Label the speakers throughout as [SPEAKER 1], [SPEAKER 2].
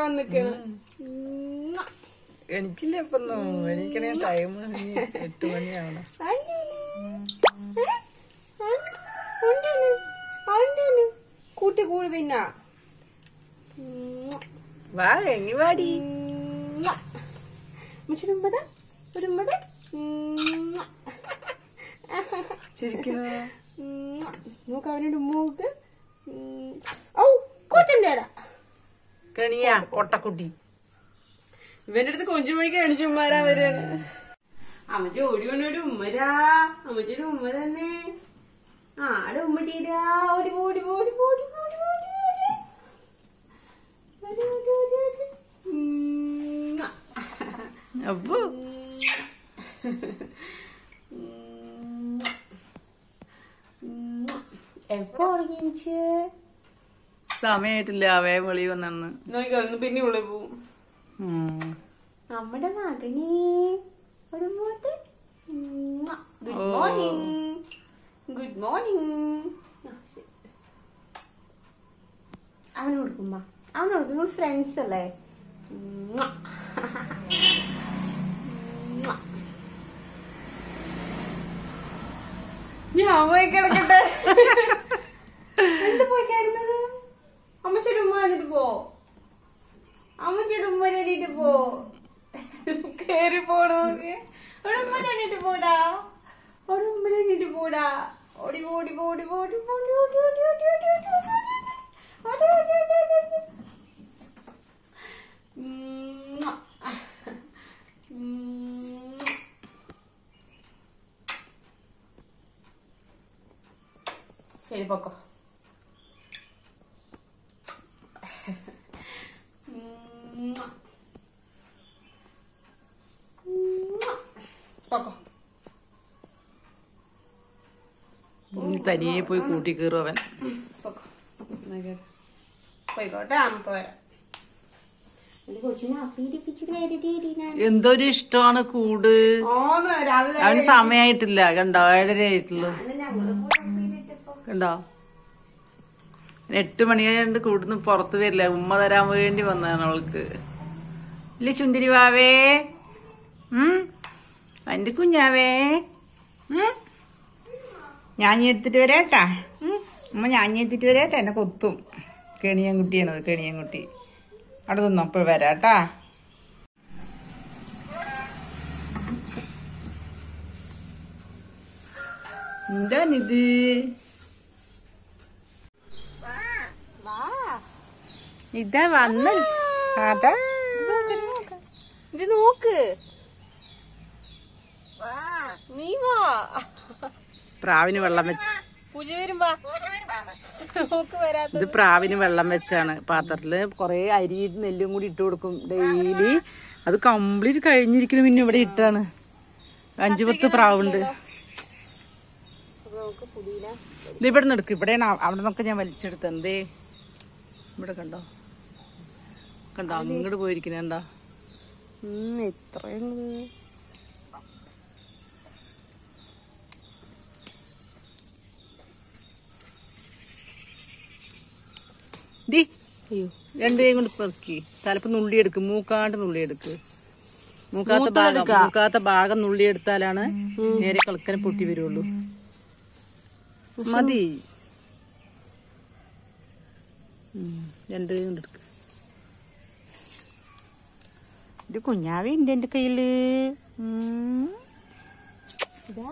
[SPEAKER 1] വന്നിക്കണ്
[SPEAKER 2] എനിക്കില്ല ഇപ്പൊന്നും എനിക്കണേ ടൈം എട്ട് മണിയാവണം
[SPEAKER 1] കൂട്ടി കൂടി പിന്ന
[SPEAKER 2] വാ എങ്ങി വാടി
[SPEAKER 1] ഒരുമ്പത് ഒരുമ്പത്
[SPEAKER 2] ചിരിക്കുന്നു
[SPEAKER 1] നോക്ക് അവനോട് മൂക്ക് ഔ കൂട്ടണ്ടേടാ
[SPEAKER 2] കണിയാ പൊട്ടക്കുട്ടി
[SPEAKER 1] ഇവന്റെ അടുത്ത് കൊഞ്ചു മണിക്ക് കാണിച്ചുമ്മാരാ വരാണ് അമ്മച്ചി ഓടി വന്നൊരു ഉമ്മരാ അമ്മച്ചിയുടെ ഉമ്മ തന്നെ ആടെ ഉമ്മട്ടീരാ ഓടി ഓടി ഓടി ഓടി ഓടി ഓടി ഓടി ഓടി ഓടി ഓടി ഓടി ഉമ്മ.
[SPEAKER 2] അപ്പൊ
[SPEAKER 1] എപ്പോ തുടങ്ങിച്ച്
[SPEAKER 2] സമയായിട്ടില്ല അവേ വെളി വന്നെന്ന്
[SPEAKER 1] നോക്കിക്കളന്ന് പിന്നെ ഉള്ളിൽ പോവും
[SPEAKER 2] ഉം.
[SPEAKER 1] നമ്മുടെ മകനെ ഒരു മോത്ത് ഗുഡ്
[SPEAKER 2] ഓ.
[SPEAKER 1] മോർണിംഗ് ഗുഡ് മോർണിംഗ് അവന് കൊടുക്കുമ്പ അവന് കൊടുക്കും നിങ്ങൾ ഫ്രണ്ട്സ് അല്ലേ ഉമ്മ. ഉമ്മ. ഞാൻ പോയി കിടക്കട്ടെ എന്ത് പോയി കിടന്നത് അമ്മച്ചോട് ഉമ്മ വന്നിട്ട് പോ അമ്മച്ചോട് ഉമ്മ തന്നിട്ട് പോ കേറി പോണോ നോക്ക് അവിടെ ഉമ്മ തന്നിട്ട് പോടാ അവിടെ ഉമ്മ തന്നിട്ട് പോടാ ഓടി ഓടി ഓടി ഓടി ഓടി ഓടി ഓടി ഓടി ഓടി ഓടി ഓടി ഓടി ഓടി ഓടി ഓടി ഓടി ഓടി ഉമ്മ. ഉമ്മ. ശരി പൊക്കോ ഉമ്മ. ഉമ്മ. പൊക്കോ
[SPEAKER 2] ഇനി തനിയെ പോയി കൂട്ടി കയറും അവൻ
[SPEAKER 1] പൊക്കോ എന്നാ കേറ്. പോയിക്കോട്ടെ അമ്മ പോരാ എന്റെ കൊച്ചിനെ അപ്പീരിപ്പിച്ചിട്ട് കരുതിയിടി ഞാൻ
[SPEAKER 2] എന്തൊരു ഇഷ്ടമാണ് കൂട്
[SPEAKER 1] ഓന്ന് രാവിലെ
[SPEAKER 2] അവന് സമയായിട്ടില്ല കണ്ടോ ഏഴര ആയിട്ടുള്ളൂ
[SPEAKER 1] ഞങ്ങള് കൂടെ അപ്പീരിട്ടപ്പോ
[SPEAKER 2] കണ്ടോ എട്ട് മണിയായതുകൊണ്ട് കൂടുന്ന് പുറത്ത് വരില്ല ഉമ്മ തരാൻ വേണ്ടി വന്നതാണ് അവൾക്ക് ഇല്ല ചുന്തിരി വാവേ ഉം എന്റെ കുഞ്ഞാവേ ഉം ഞാഞ്ഞി എടുത്തിട്ട് വരാട്ടാ ഉം ഉമ്മ ഞാഞ്ഞി എടുത്തിട്ട് വരാട്ടാ എന്നെ കൊത്തും കെണിയൻ കുട്ടിയാണത് കെണിയൻ കുട്ടി അവിടെ നിന്നോ ഇപ്പൊ വരാട്ടാ എന്താണിത് ഇതാ വന്ന അതാ
[SPEAKER 1] ഇത് നോക്ക് നീ വാ
[SPEAKER 2] പ്രാവിന് വെള്ളം വെച്ച്
[SPEAKER 1] പൂജ വരുമ്പോ നോക്ക് വരാത്ത
[SPEAKER 2] ഇത് പ്രാവിന് വെള്ളം വെച്ചാണ് പാത്രത്തില് കൊറേ അരി നെല്ലും കൂടി ഇട്ട് കൊടുക്കും ഡെയിലി അത് കംപ്ലീറ്റ് കഴിഞ്ഞിരിക്കുന്നു പിന്നെ ഇവിടെ ഇട്ടാണ് അഞ്ചു പത്ത് പ്രാവുണ്ട്
[SPEAKER 1] നമുക്ക് പുതിന
[SPEAKER 2] ഇത് ഇവിടെ നിന്ന് എടുക്കും ഇവിടെയാണ് അവ- അവിടെ നിന്നൊക്കെ ഞാൻ വലിച്ചെടുത്തത് എന്തേ ഇവിടെ കണ്ടോ കണ്ടോ അങ്ങോട്ട് പോയിരിക്കുന്ന കണ്ടോ
[SPEAKER 1] എത്രയുണ്ട്
[SPEAKER 2] ഡി രണ്ട് കൈ കൊണ്ട് പെറുക്കി തലപ്പ് നുള്ളി എടുക്ക് മൂക്കാണ്ട് നുള്ളി എടുക്ക് മൂക്കാത്ത ഭാഗം മൂക്കാത്ത ഭാഗം നുള്ളി എടുത്താലാണ് നേരെ കളക്കനെ പൊട്ടി വരുള്ളൂ മതി ഉം, രണ്ട് കൈ കൊണ്ട് എടുക്ക് ഇത് കുഞ്ഞാവി ഉണ്ട് എന്റെ കയ്യില് ഉം.
[SPEAKER 1] ഇതാ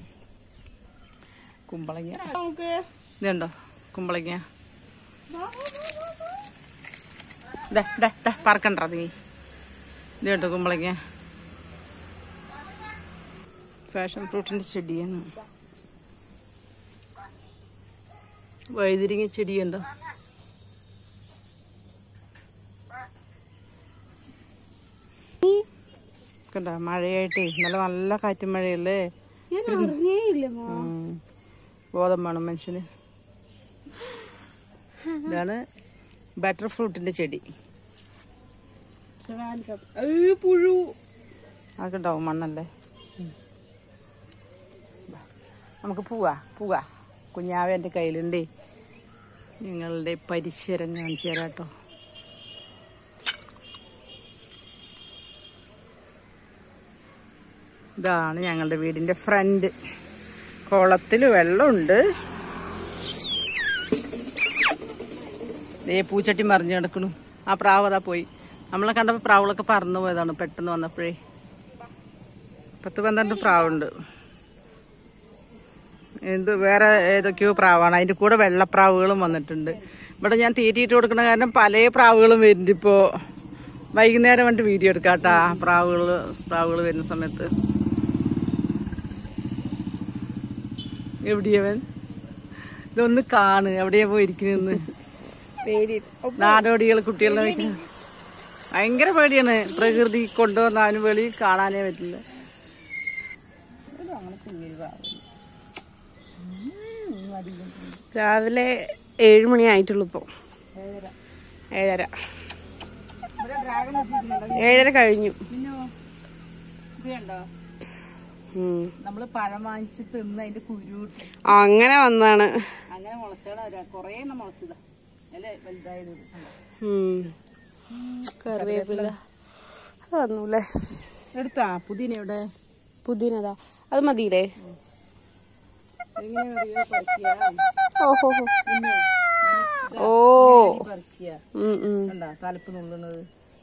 [SPEAKER 2] കുമ്പളങ്ങ
[SPEAKER 1] നമുക്ക്
[SPEAKER 2] ഇതുണ്ടോ കുമ്പളങ്ങ ദാ, ദാ, ദാ, പറക്കണ്ട നീ ഇത് കേട്ടോ കുമ്പളങ്ങ ഫാഷൻ ഫ്രൂട്ടിന്റെ ചെടിയാണ് വഴുതിരിങ്ങ ചെടിയുണ്ടോ കണ്ടോ മഴയായിട്ട് ഇന്നലെ നല്ല കാറ്റും മഴയല്ലേ
[SPEAKER 1] ഞാൻ അറിഞ്ഞേ ഇല്ല മോ
[SPEAKER 2] ഉം. ബോധം വേണം മനുഷ്യന് ഇതാണ് ബട്ടർ ഫ്രൂട്ടിന്റെ ചെടി
[SPEAKER 1] പുഴു
[SPEAKER 2] അതൊക്കെ ഉണ്ടാവും മണ്ണല്ലേ ഉം. ബാ. നമുക്ക് പോവാ പോവാ കുഞ്ഞാവ എൻ്റെ കയ്യിലുണ്ടേ നിങ്ങളുടെ പരിസരം കാണിച്ചു തരാട്ടോ ഇതാണ് ഞങ്ങളുടെ വീടിന്റെ ഫ്രണ്ട് കുളത്തിൽ വെള്ളമുണ്ട് ദേ പൂച്ചട്ടി മറിഞ്ഞു കിടക്കണു ആ പ്രാവ് അതാ പോയി നമ്മളെ കണ്ടപ്പോൾ പ്രാവുകളൊക്കെ പറന്നു പോയതാണ് പെട്ടെന്ന് വന്നപ്പോഴേ പത്ത് പന്ത്രണ്ട് പ്രാവുണ്ട് എന്ത് വേറെ ഏതൊക്കെയോ പ്രാവാണ് അതിന്റെ കൂടെ വെള്ളപ്രാവുകളും വന്നിട്ടുണ്ട് ഇവിടെ ഞാൻ തീറ്റിയിട്ട് കൊടുക്കുന്ന കാരണം പല പ്രാവുകളും വരുന്നുണ്ട് ഇപ്പോ വൈകുന്നേരം വന്നിട്ട് വീഡിയോ എടുക്കാട്ടാ പ്രാവുകള് പ്രാവുകൾ വരുന്ന സമയത്ത് എവിടെയവൻ ഇതൊന്ന് കാണ് എവിടെയാ പോയിരിക്കുന്നെന്ന്
[SPEAKER 1] പേര്
[SPEAKER 2] നാടോടികൾ കുട്ടികളെ വയ്ക്കുന്നത് ഭയങ്കര പേടിയാണ് പ്രകൃതി കൊണ്ടുവന്നാലും വെളി കാണാനേ പറ്റില്ല
[SPEAKER 1] രാവിലെ ഏഴ് മണി ആയിട്ടുള്ളൂ ഇപ്പൊ ഏഴര ഏഴര കഴിഞ്ഞു ഉം.
[SPEAKER 2] നമ്മള് പഴം വാങ്ങിച്ച് തിന്ന് അതിന്റെ കുരു ഇട്ട്
[SPEAKER 1] അങ്ങനെ വന്നാണ്
[SPEAKER 2] അങ്ങനെ മുളച്ചാണ് കൊറേ എണ്ണം മുളച്ചതാ അല്ലേ വലുതായത് കണ്ടോ?
[SPEAKER 1] ഉം. കറിവേപ്പില അത് വന്നൂല്ലേ
[SPEAKER 2] എടുത്താ പുതിന എവിടെ
[SPEAKER 1] പുതിനതാ അത് മതിയില്ലേ
[SPEAKER 2] എങ്ങനെ അറിയോ പറിക്കുക
[SPEAKER 1] ഓഹോ
[SPEAKER 2] പിന്നെ
[SPEAKER 1] ഓ
[SPEAKER 2] പറിക്കുക
[SPEAKER 1] ഉം, ഉം.
[SPEAKER 2] കണ്ടാ തലപ്പ് നുള്ളുന്നത്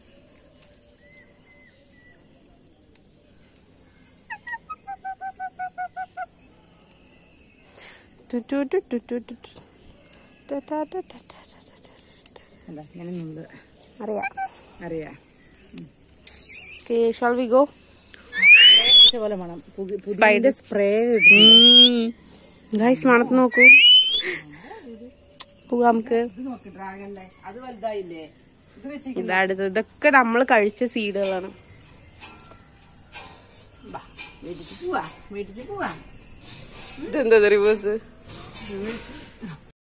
[SPEAKER 1] ടു ടു ടു ടു ടു ടു ടു. ട ട ട ട ട ട ട ട.
[SPEAKER 2] അല്ല ഇങ്ങനെ നുള്ളു
[SPEAKER 1] അറിയാം
[SPEAKER 2] അറിയാ
[SPEAKER 1] ഓക്കെ ഷാൾ വി ഗോ
[SPEAKER 2] പോലെ മണം സ്പൈഡർ സ്പ്രേ
[SPEAKER 1] ഗൈസ് മണത്ത് നോക്കൂ പോകാം നമുക്ക്
[SPEAKER 2] ഇത് നോക്ക് ഡ്രാഗണിലെ അത് വലുതായില്ലേ ഇത് വെച്ച്
[SPEAKER 1] ഇതടുത്ത് ഇതൊക്കെ നമ്മൾ കഴിച്ച സീഡുകളാണ്
[SPEAKER 2] മേടിച്ച് പോവാ മേടിച്ച് പോവാ
[SPEAKER 1] ഇതെന്താ റിവേഴ്സ്